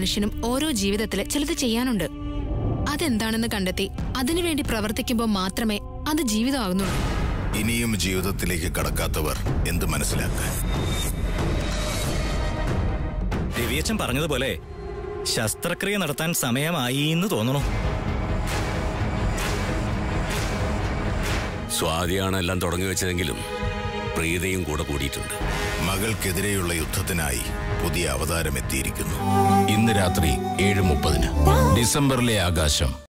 മനുഷ്യനും ഓരോ ജീവിതത്തില് ചിലത് ചെയ്യാനുണ്ട് അതെന്താണെന്ന് കണ്ടെത്തി അതിനുവേണ്ടി പ്രവർത്തിക്കുമ്പോൾ മാത്രമേ അത് ജീവിതമാകുന്നുള്ളൂ ഇനിയും ജീവിതത്തിലേക്ക് കടക്കാത്തവർ എന്ത് മനസ്സിലാക്കാൻ രവിയച്ചൻ പറഞ്ഞതുപോലെ ശസ്ത്രക്രിയ നടത്താൻ സമയമായി എന്ന് തോന്നണു സ്വാതിയാണ് എല്ലാം തുടങ്ങി വെച്ചതെങ്കിലും പ്രീതയും കൂടെ കൂടിയിട്ടുണ്ട് മകൾക്കെതിരെയുള്ള യുദ്ധത്തിനായി പുതിയ അവതാരം എത്തിയിരിക്കുന്നു ഇന്ന് രാത്രി ഏഴ് മുപ്പതിന് ഡിസംബറിലെ ആകാശം